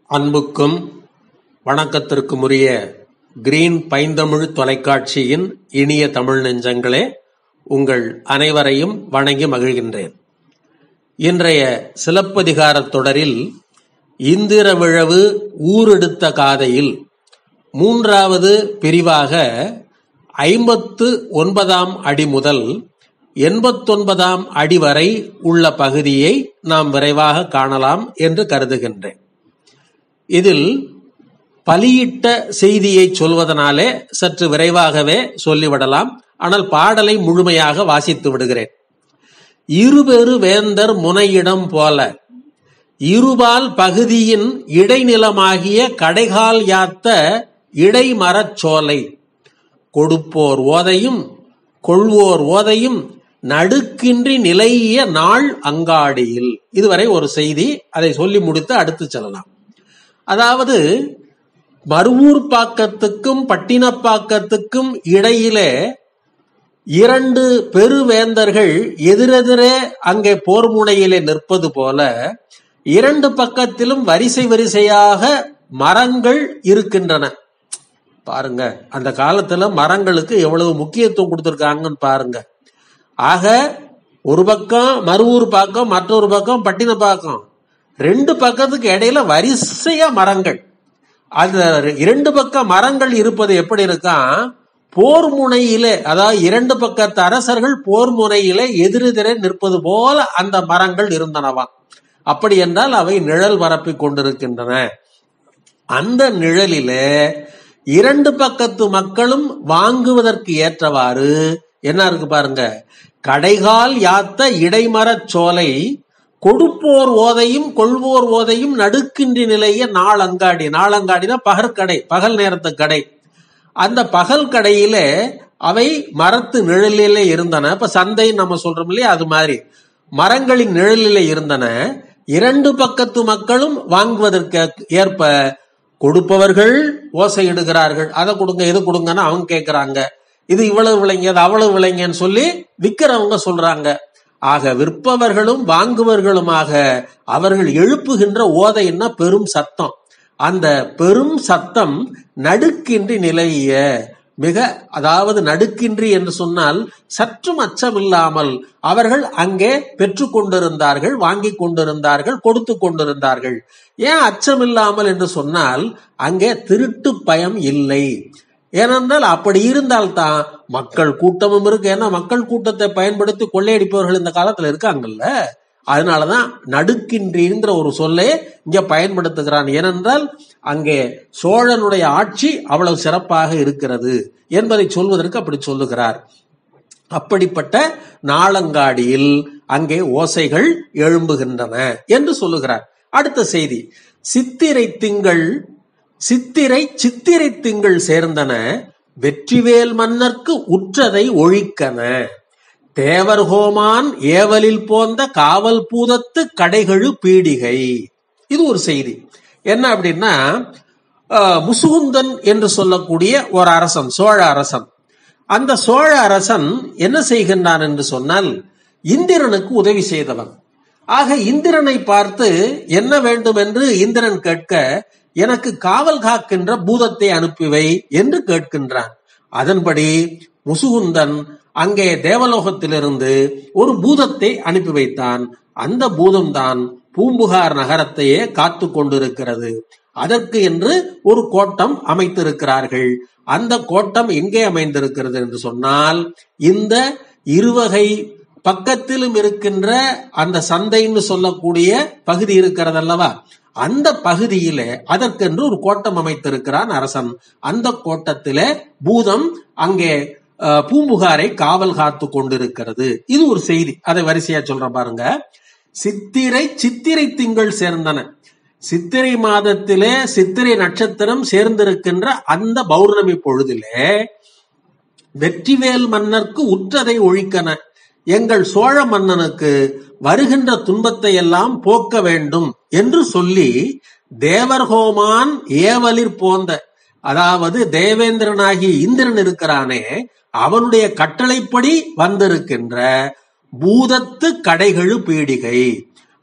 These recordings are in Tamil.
அன்புக்கும் வணக்கத்திற்கும் உரிய கிரீன் பைந்தமிழ் தொலைக்காட்சியின் இனிய தமிழ் நெஞ்சங்களே உங்கள் அனைவரையும் வணங்கி மகிழ்கின்றேன் இன்றைய சிலப்பதிகாரத் தொடரில் இந்திர விழவு ஊரெடுத்த காதையில் மூன்றாவது பிரிவாக ஐம்பத்து ஒன்பதாம் அடி முதல் எண்பத்தொன்பதாம் அடி வரை உள்ள பகுதியை நாம் விரைவாக காணலாம் என்று கருதுகின்றேன் இதில் பலியிட்ட செய்தியை சொல்வதனாலே சற்று விரைவாகவே சொல்லிவிடலாம் ஆனால் பாடலை முழுமையாக வாசித்து விடுகிறேன் இருபெரு வேந்தர் முனையிடம் போல இருபால் பகுதியின் இடைநிலமாகிய கடைகால் யாத்த இடைமரச் சோலை கொடுப்போர் ஓதையும் கொள்வோர் ஓதையும் நடுக்கின்றி நிலைய நாள் அங்காடியில் இதுவரை ஒரு செய்தி அதை சொல்லி முடித்து அடுத்து செல்லலாம் அதாவது மருவூர் பாக்கத்துக்கும் பட்டினப்பாக்கத்துக்கும் இடையிலே இரண்டு பெருவேந்தர்கள் எதிரெதிரே அங்கே போர் முனையிலே நிற்பது போல இரண்டு பக்கத்திலும் வரிசை வரிசையாக மரங்கள் இருக்கின்றன பாருங்க அந்த காலத்துல மரங்களுக்கு எவ்வளவு முக்கியத்துவம் கொடுத்திருக்காங்கன்னு பாருங்க ஆக ஒரு பக்கம் மருவூர் பாக்கம் மற்றொரு பக்கம் பட்டினப்பாக்கம் ரெண்டு பக்கத்துக்கு இடையில வரிசையா மரங்கள் அந்த இரண்டு பக்க மரங்கள் இருப்பது எப்படி இருக்கான் போர் முனையிலே அதாவது இரண்டு பக்கத்து அரசர்கள் போர் முனையிலே எதிரெதிரே நிற்பது போல அந்த மரங்கள் இருந்தனவாம் அப்படி என்றால் அவை நிழல் பரப்பி கொண்டிருக்கின்றன அந்த நிழலிலே இரண்டு பக்கத்து மக்களும் வாங்குவதற்கு ஏற்றவாறு என்ன இருக்கு பாருங்க கடைகால் யாத்த இடைமரச் சோலை கொடுப்போர் ஓதையும் கொள்வோர் ஓதையும் நடுக்கின்றி நிலைய நாளங்காடி நாளங்காடினா பகற்கடை பகல் நேரத்து கடை அந்த பகல் கடையில அவை மரத்து நிழலிலே இருந்தன இப்ப சந்தை நம்ம சொல்றோம் இல்லையா அது மாதிரி மரங்களின் நிழலிலே இருந்தன இரண்டு பக்கத்து மக்களும் வாங்குவதற்கு ஏற்ப கொடுப்பவர்கள் ஓசையிடுகிறார்கள் அதை கொடுங்க இது கொடுங்கன்னு அவங்க கேட்கிறாங்க இது இவ்வளவு விளைங்க அது அவ்வளவு விளைங்கன்னு சொல்லி விற்கிறவங்க சொல்றாங்க ஆக விற்பவர்களும் வாங்குவர்களுமாக அவர்கள் எழுப்புகின்ற ஓதைன்னா பெரும் சத்தம் அந்த பெரும் சத்தம் நடுக்கின்றி நிலைய மிக அதாவது நடுக்கின்றி என்று சொன்னால் சற்றும் அச்சமில்லாமல் அவர்கள் அங்கே பெற்று கொண்டிருந்தார்கள் வாங்கி கொண்டிருந்தார்கள் கொடுத்து கொண்டிருந்தார்கள் ஏன் அச்சமில்லாமல் என்று சொன்னால் அங்கே திருட்டு பயம் இல்லை ஏனென்றால் அப்படி இருந்தால்தான் மக்கள் கூட்டமும் இருக்கு ஏன்னா மக்கள் கூட்டத்தை பயன்படுத்தி கொள்ளையடிப்பவர்கள் இந்த காலத்துல இருக்காங்கல்ல அதனாலதான் நடுக்கின்றிங்கிற ஒரு சொல்லே இங்க பயன்படுத்துகிறான் ஏனென்றால் அங்கே சோழனுடைய ஆட்சி அவ்வளவு சிறப்பாக இருக்கிறது என்பதை சொல்வதற்கு அப்படி சொல்லுகிறார் அப்படிப்பட்ட நாளங்காடியில் அங்கே ஓசைகள் எழும்புகின்றன என்று சொல்லுகிறார் அடுத்த செய்தி சித்திரை திங்கள் சித்திரை சித்திரை திங்கள் சேர்ந்தன வெற்றிவேல் மன்னர்க்கு உற்றதை ஒழிக்கன தேவர் ஹோமான் ஏவலில் போந்த காவல் பூதத்து கடைகழு பீடிகை இது ஒரு செய்தி என்ன அப்படின்னா முசுகுந்தன் என்று சொல்லக்கூடிய ஒரு அரசன் சோழ அரசன் அந்த சோழ அரசன் என்ன செய்கின்றான் என்று சொன்னால் இந்திரனுக்கு உதவி செய்தவன் ஆக இந்திரனை பார்த்து என்ன வேண்டும் என்று இந்திரன் கேட்க எனக்கு காவல் காக்கின்ற பூதத்தை அனுப்பிவை என்று கேட்கின்றான் அதன்படி முசுகுந்தன் அங்கே தேவலோகத்திலிருந்து ஒரு பூதத்தை அனுப்பி வைத்தான் அந்த பூதம்தான் பூம்புகார் நகரத்தையே காத்து கொண்டிருக்கிறது அதற்கு என்று ஒரு கோட்டம் அமைத்திருக்கிறார்கள் அந்த கோட்டம் எங்கே அமைந்திருக்கிறது என்று சொன்னால் இந்த இருவகை பக்கத்திலும் இருக்கின்ற அந்த சந்தைன்னு சொல்லக்கூடிய பகுதி இருக்கிறது அல்லவா அந்த பகுதியில அதற்கென்று ஒரு கோட்டம் அமைத்திருக்கிறான் அரசன் அந்த கோட்டத்திலே பூதம் அங்கே பூம்புகாரை காவல் காத்து கொண்டிருக்கிறது இது ஒரு செய்தி அதை வரிசையா சொல்ற பாருங்க சித்திரை சித்திரை திங்கள் சேர்ந்தன சித்திரை மாதத்திலே சித்திரை நட்சத்திரம் சேர்ந்திருக்கின்ற அந்த பௌர்ணமி பொழுதிலே வெற்றிவேல் மன்னர்க்கு உற்றதை ஒழிக்கன எங்கள் சோழ மன்னனுக்கு வருகின்ற துன்பத்தை எல்லாம் போக்க வேண்டும் என்று சொல்லி தேவர்ஹோமான் ஏவலிற் போந்த அதாவது தேவேந்திரனாகி இந்திரன் இருக்கிறானே அவனுடைய கட்டளைப்படி வந்திருக்கின்ற பூதத்து கடைகளு பீடிகை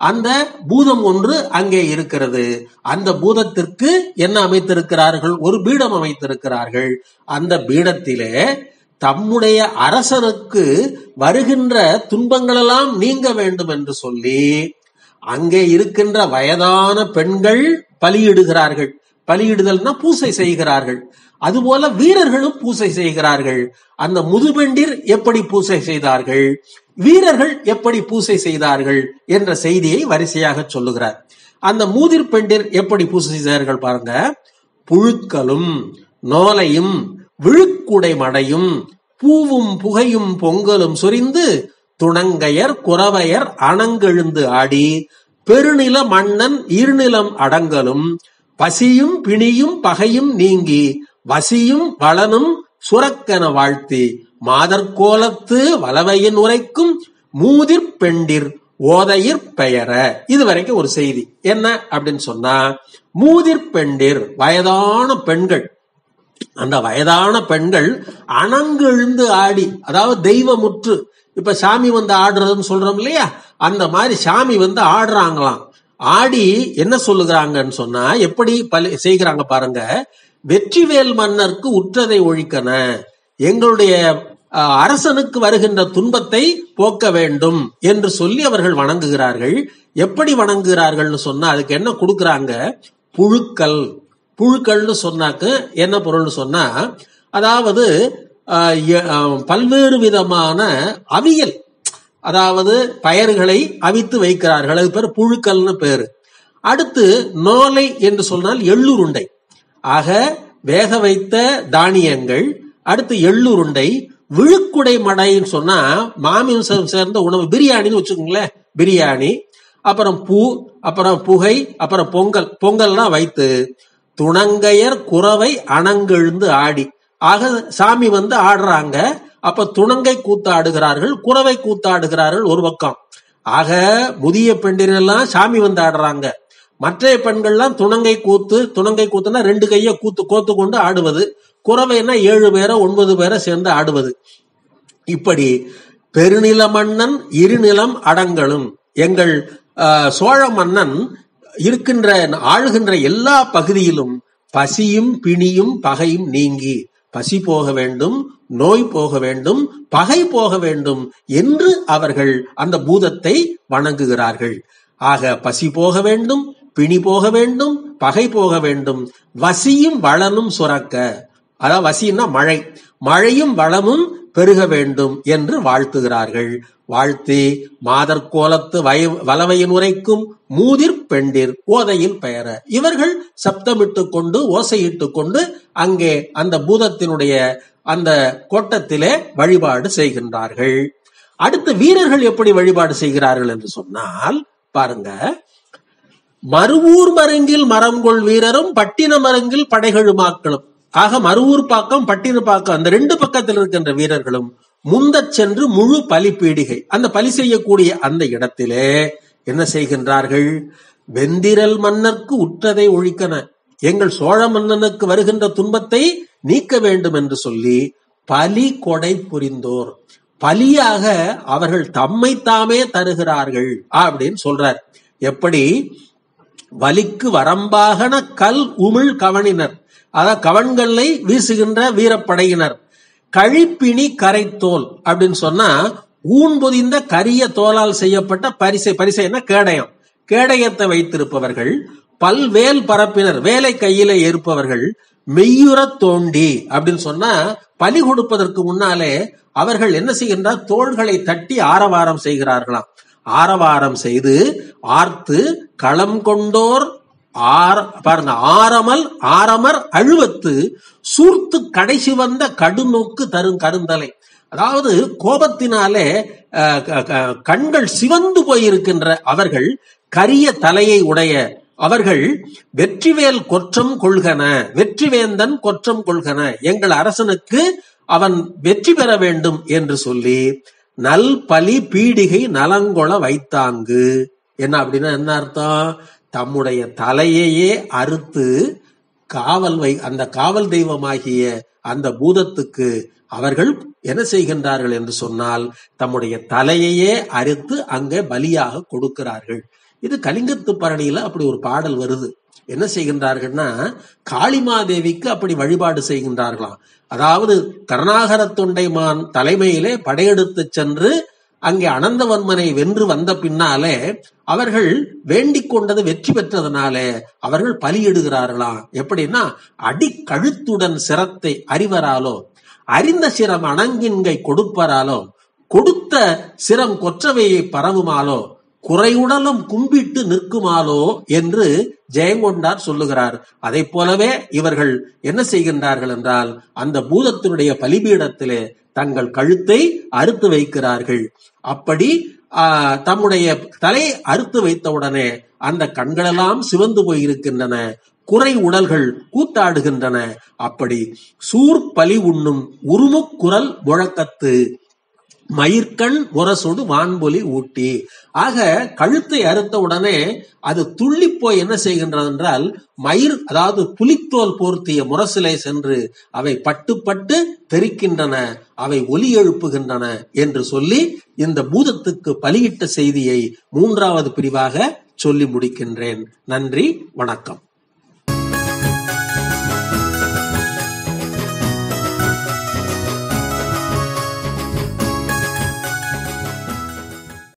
அந்த பூதம் ஒன்று அங்கே இருக்கிறது அந்த பூதத்திற்கு என்ன அமைத்திருக்கிறார்கள் ஒரு பீடம் அமைத்திருக்கிறார்கள் அந்த பீடத்திலே தம்முடைய அரசனுக்கு வருகின்ற துன்பங்களெல்லாம் நீங்க வேண்டும் என்று சொல்லி அங்கே இருக்கின்ற வயதான பெண்கள் பலியிடுகிறார்கள் பலியிடுதல்னா பூசை செய்கிறார்கள் அதுபோல வீரர்களும் பூசை செய்கிறார்கள் அந்த முதுபெண்டிர் எப்படி பூசை செய்தார்கள் வீரர்கள் எப்படி பூசை செய்தார்கள் என்ற செய்தியை வரிசையாக சொல்லுகிறார் அந்த மூதிர் பெண்டிர் எப்படி பூசை செய்தார்கள் பாருங்க புழுக்களும் நோலையும் விழுக்குடை மடையும் பூவும் புகையும் பொங்கலும் சொரிந்து துணங்கையர் குறவையர் அணங்கெழுந்து ஆடி பெருநில மன்னன் இருநிலம் அடங்கலும் பசியும் பிணியும் பகையும் நீங்கி வசியும் வளனும் சுரக்கென வாழ்த்தி மாதர்கோலத்து வலவையின் உரைக்கும் மூதிர் பெண்டிர் ஓதையிற் பெயர இது வரைக்கும் ஒரு செய்தி என்ன அப்படின்னு சொன்னா மூதிர் பெண்டிர் வயதான பெண்கள் அந்த வயதான பெண்கள் அணங்கெழுந்து ஆடி அதாவது தெய்வமுற்று இப்ப சாமி வந்து ஆடுறதுன்னு சொல்றோம் இல்லையா அந்த மாதிரி சாமி வந்து ஆடுறாங்களாம் ஆடி என்ன சொல்லுகிறாங்கன்னு சொன்னா எப்படி பலி செய்கிறாங்க பாருங்க வெற்றிவேல் மன்னருக்கு உற்றதை ஒழிக்கன எங்களுடைய அஹ், அரசனுக்கு வருகின்ற துன்பத்தை போக்க வேண்டும் என்று சொல்லி அவர்கள் வணங்குகிறார்கள் எப்படி வணங்குகிறார்கள்னு சொன்னா அதுக்கு என்ன கொடுக்கறாங்க புழுக்கள் புழுக்கள்னு சொன்னாக்க என்ன பொருள்னு சொன்னா அதாவது அஹ், எ- அஹ், பல்வேறு விதமான அவியல் அதாவது பயர்களை அவித்து வைக்கிறார்கள் அது பேர் புழுக்கல்னு பேரு அடுத்து நோலை என்று சொன்னால் எள்ளுருண்டை ஆக வேக வைத்த தானியங்கள் அடுத்து எள்ளுருண்டை விழுக்குடை மடைன்னு சொன்னா மாமிசம் சேர்ந்த உணவு பிரியாணின்னு வச்சுக்கோங்களேன் பிரியாணி அப்புறம் பூ அப்புறம் புகை அப்புறம் பொங்கல் பொங்கல்லாம் வைத்து துணங்கையர் குறவை அணங்கெழுந்து ஆடி ஆக சாமி வந்து ஆடுறாங்க அப்ப துணங்கை கூத்தாடுகிறார்கள் குறவை கூத்தாடுகிறார்கள் ஒரு பக்கம் ஆக முதிய பெண்டிரெல்லாம் சாமி வந்து ஆடுறாங்க மற்ற பெண்கள்லாம் துணங்கை கூத்து துணங்கை கூத்துனா ரெண்டு கைய கூத்து கோத்து கொண்டு ஆடுவது குறவைன்னா ஏழு பேரை ஒன்பது பேரை சேர்ந்து ஆடுவது இப்படி பெருநில மன்னன் இருநிலம் அடங்கலும் எங்கள் அஹ், சோழ மன்னன் இருக்கின்ற ஆளுகின்ற எல்லா பகுதியிலும் பசியும் பிணியும் பகையும் நீங்கி பசி போக வேண்டும் நோய் போக வேண்டும் பகை போக வேண்டும் என்று அவர்கள் அந்த பூதத்தை வணங்குகிறார்கள் ஆக பசி போக வேண்டும் பிணி போக வேண்டும் பகை போக வேண்டும் வசியும் வளனும் சுரக்க அதாவது வசின்னா மழை மழையும் வளமும் பெருக வேண்டும் என்று வாழ்த்துகிறார்கள் வாழ்த்தி மாதர் கோலத்து வய வலவையின் உரைக்கும் மூதிர் பெண்டிர் ஓதையில் பெயர இவர்கள் சப்தமிட்டு கொண்டு ஓசையிட்டு கொண்டு அங்கே அந்த பூதத்தினுடைய அந்த கோட்டத்திலே வழிபாடு செய்கின்றார்கள் அடுத்து வீரர்கள் எப்படி வழிபாடு செய்கிறார்கள் என்று சொன்னால் பாருங்க மறுவூர் மருங்கில் மரங்கொள் வீரரும் பட்டின மருங்கில் படைகளுமாக்களும் ஆக மறுவூர் பாக்கம் பட்டின பாக்கம் அந்த ரெண்டு பக்கத்தில் இருக்கின்ற வீரர்களும் முந்தச் சென்று முழு பலி பீடிகை அந்த பலி செய்யக்கூடிய அந்த இடத்திலே என்ன செய்கின்றார்கள் வெந்திரல் மன்னர்க்கு உற்றதை ஒழிக்கன எங்கள் சோழ மன்னனுக்கு வருகின்ற துன்பத்தை நீக்க வேண்டும் என்று சொல்லி பலி கொடை புரிந்தோர் பலியாக அவர்கள் தம்மை தாமே தருகிறார்கள் அப்படின்னு சொல்றார் எப்படி வலிக்கு வரம்பாகன கல் உமிழ் கவனினர் அதாவது கவன்களை வீசுகின்ற வீரப்படையினர் கழிப்பிணி கரைத்தோல் அப்படின்னு சொன்னா ஊன் பொதிந்த கரிய தோலால் செய்யப்பட்ட பரிசை பரிசைன்னா கேடயம் கேடயத்தை வைத்திருப்பவர்கள் பல்வேல் பரப்பினர் வேலை கையில ஏற்பவர்கள் மெய்யுறத் தோண்டி அப்படின்னு சொன்னா பலி கொடுப்பதற்கு முன்னாலே அவர்கள் என்ன செய்கின்றார் தோள்களை தட்டி ஆரவாரம் செய்கிறார்களாம் ஆரவாரம் செய்து ஆர்த்து களம் கொண்டோர் ஆர பாருங்க ஆரமல் ஆரமர் அழுவத்து சூர்த்து கடைசி வந்த கடுநோக்கு தரும் கருந்தலை அதாவது கோபத்தினாலே அஹ், க- க- கண்கள் சிவந்து போயிருக்கின்ற அவர்கள் கரிய தலையை உடைய அவர்கள் வெற்றிவேல் கொற்றம் கொள்கன வெற்றிவேந்தன் கொற்றம் கொள்கன எங்கள் அரசனுக்கு அவன் வெற்றி பெற வேண்டும் என்று சொல்லி நல் பலி பீடிகை நலங்கொள வைத்தாங்கு என்ன அப்படின்னா என்ன அர்த்தம் தம்முடைய தலையையே அறுத்து காவல் வை அந்த காவல் தெய்வமாகிய அந்த பூதத்துக்கு அவர்கள் என்ன செய்கின்றார்கள் என்று சொன்னால் தம்முடைய தலையையே அறுத்து அங்கே பலியாக கொடுக்கிறார்கள் இது கலிங்கத்து பரணியில அப்படி ஒரு பாடல் வருது என்ன செய்கின்றார்கள்னா காளிமாதேவிக்கு அப்படி வழிபாடு செய்கின்றார்களாம் அதாவது கருணாகர தொண்டைமான் தலைமையிலே படையெடுத்து சென்று அங்கே அனந்தவன்மனை வென்று வந்த பின்னாலே அவர்கள் வேண்டிக் கொண்டது வெற்றி பெற்றதனாலே அவர்கள் பலியிடுகிறார்களாம் எப்படின்னா அடி கழுத்துடன் சிரத்தை அறிவராலோ அறிந்த சிரம் அணங்கின்கை கொடுப்பராலோ கொடுத்த சிரம் கொற்றவையை பரவுமாலோ குறையுடலும் கும்பிட்டு நிற்குமாலோ என்று ஜெயங்கொண்டார் சொல்லுகிறார் அதை போலவே இவர்கள் என்ன செய்கின்றார்கள் என்றால் அந்த பூதத்தினுடைய பலிபீடத்திலே தங்கள் கழுத்தை அறுத்து வைக்கிறார்கள் அப்படி ஆஹ், தம்முடைய தலை அறுத்து வைத்தவுடனே அந்த கண்களெல்லாம் சிவந்து போயிருக்கின்றன குறை உடல்கள் கூத்தாடுகின்றன அப்படி சூர்பலி உண்ணும் உருமுக்குரல் முழக்கத்து மயிர்கண் முரசொடு வான்பொலி ஊட்டி ஆக கழுத்தை அறுத்த உடனே அது துள்ளி போய் என்ன செய்கின்றது என்றால் மயிர் அதாவது புலித்தோல் போர்த்திய முரசிலே சென்று அவை பட்டு பட்டு தெரிக்கின்றன அவை ஒலி எழுப்புகின்றன என்று சொல்லி இந்த பூதத்துக்கு பலியிட்ட செய்தியை மூன்றாவது பிரிவாக சொல்லி முடிக்கின்றேன் நன்றி வணக்கம்